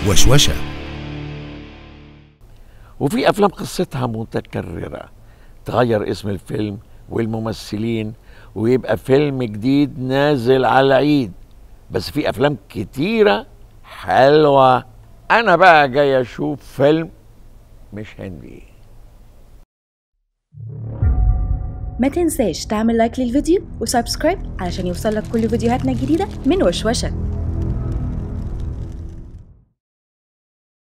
وشوشة وفي افلام قصتها متكرره تغير اسم الفيلم والممثلين ويبقى فيلم جديد نازل على العيد بس في افلام كتيره حلوه انا بقى جاي اشوف فيلم مش هندي ما تنساش تعمل لايك للفيديو وسبسكرايب علشان يوصلك كل فيديوهاتنا الجديدة من وشوشة